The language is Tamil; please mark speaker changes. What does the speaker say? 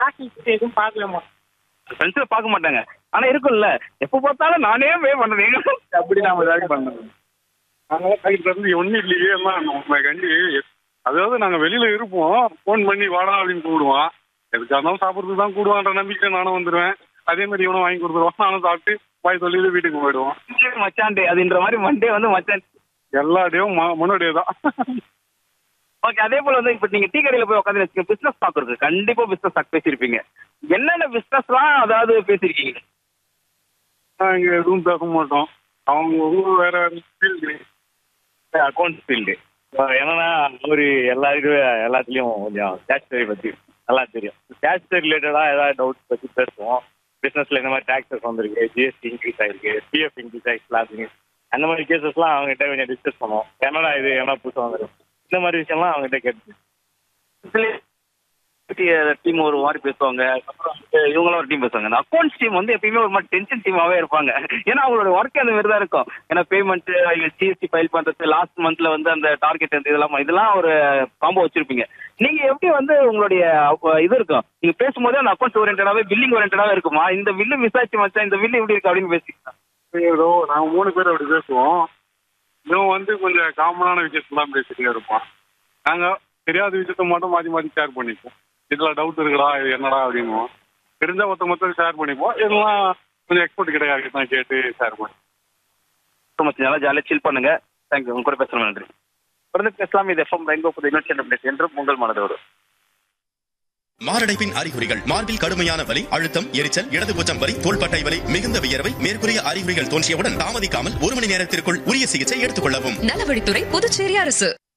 Speaker 1: டாக்கிங் எதுவும் பார்க்கல மாட்டோம்
Speaker 2: ஃப்ரெண்ட்ஸ்ல பார்க்க மாட்டாங்க ஆனா இருக்கும்ல எப்ப பார்த்தாலும் நானே பே பண்றேன் அப்படி நாம ஏதாவது பண்ணணும்
Speaker 3: நாங்களாம் கையில் இருந்து ஒன்றும் இல்லையே நம்ம கண்டி அதாவது நாங்கள் வெளியில இருப்போம் ஃபோன் பண்ணி வாடா அப்படின்னு கூப்பிடுவான் எதுக்காக இருந்தாலும் சாப்பிட்றதுக்கு தான் கூடுவான்ற நம்பிக்கை நானும் வந்துடுவேன் அதே மாதிரி இவனும் வாங்கி கொடுத்துருவான் நானும் சாப்பிட்டு வாய் சொல்லிட்டு வீட்டுக்கு போயிடுவோம்
Speaker 2: மச்சான் டே அதுன்ற மாதிரி மண்டே வந்து மச்சான்
Speaker 3: எல்லா டேவும் முன்னாடியே தான்
Speaker 2: ஓகே அதே போல வந்து இப்ப நீங்க டீ கடையில போய் உட்காந்து வச்சுக்க பிசினஸ் டாக் இருக்கு கண்டிப்பா பிசினஸ் டாக் பேசியிருப்பீங்க என்னென்ன பிசினஸ்லாம் அதாவது பேசியிருக்கீங்க
Speaker 3: நாங்கள் இங்கே எதுவும் பேச மாட்டோம் அவங்க ஊர் வேற வேற ஃபீல்டு
Speaker 4: அக்கௌண்ட்ஸ் ஃபீல்டு என்னன்னா ஒரு எல்லாருக்கும் எல்லாத்துலேயும் கொஞ்சம் ஸ்டாச்சுரி பற்றி நல்லா தெரியும் ஸ்டாச்சுரி ரிலேட்டடாக ஏதாவது டவுட்ஸ் பற்றி பேசுவோம் பிஸ்னஸில் இந்த மாதிரி டேக்ஸஸ் வந்திருக்கு ஜிஎஸ்டி இன்க்ரீஸ் ஆயிருக்கு பிஎஃப் இன்க்ரீஸ் ஆயிருக்கு ஸ்லாபிங் அந்த மாதிரி கேசஸ்லாம் அவங்ககிட்ட கொஞ்சம் டிஸ்கஸ் பண்ணுவோம் என்னடா இது என்ன புதுசாக வந்திருக்கு இந்த மாதிரி விஷயம்லாம் அவங்ககிட்ட கேட்டு
Speaker 2: டீம் ஒரு மாதிரி பேசுவாங்க அப்புறம் வந்து இவங்களும் ஒரு டீம் பேசுவாங்க அந்த அக்கௌண்ட்ஸ் டீம் வந்து எப்பயுமே ஒரு மாதிரி டென்ஷன் டீமாவே இருப்பாங்க ஏன்னா அவங்களோட ஒர்க் அந்த மாதிரி தான் இருக்கும் ஏன்னா பேமெண்ட் ஜிஎஸ்டி ஃபைல் பண்றது லாஸ்ட் மந்த்ல வந்து அந்த டார்கெட் இதெல்லாம் இதெல்லாம் ஒரு காம்போ வச்சிருப்பீங்க நீங்க எப்படி வந்து உங்களுடைய அப்ப இது இருக்கும் நீங்க பேசும்போதே அந்த அக்கௌண்ட்ஸ் ஓரியன்டாவே பில்லிங் ஓரியன்டாவே இருக்குமா இந்த பில்லு மிஸ் ஆச்சு மச்சான் இந்த பில்லு எப்படி இருக்கு அப்படின்னு பேசிக்கலாம்
Speaker 3: ஏதோ நாங்கள் மூணு பேர் அப்படி பேசுவோம் இவன் வந்து கொஞ்சம் காமனான விஷயத்தெல்லாம் பேசிட்டே இருப்பான் நாங்கள் தெரியாத விஷயத்த மட்டும் மாற்றி மாற்றி ஷேர் பண்ணிப்போம் இதில் டவுட் இருக்குடா இது என்னடா அப்படின்னுவோம் தெரிஞ்சா மொத்த மொத்தம் ஷேர் பண்ணிப்போம் இதெல்லாம் கொஞ்சம் எக்ஸ்பர்ட் கிடையாது தான் கேட்டு ஷேர் பண்ணி
Speaker 2: ஸோ மச் நல்லா ஜாலியாக சில் பண்ணுங்க தேங்க்யூ உங்க கூட பேசணும் நன்றி தொடர்ந்து பேசலாம் இது எஃப்எம் ரெயின்போ புது இன்னொரு அப்டேட் என்று உங்கள் மனதோடு
Speaker 5: மாரடைப்பின் அறிகுறிகள் மார்பில் கடுமையான வலி அழுத்தம் எரிச்சல் இடதுபூச்சம் வலி தோள்பட்டை வலி மிகுந்த வியர்வை மேற்கூறிய அறிகுறிகள் தோன்றியவுடன் தாமதிக்காமல் ஒரு மணி நேரத்திற்குள் உரிய சிகிச்சை எடுத்துக் கொள்ளவும்
Speaker 6: நலவழித்துறை புதுச்சேரி அரசு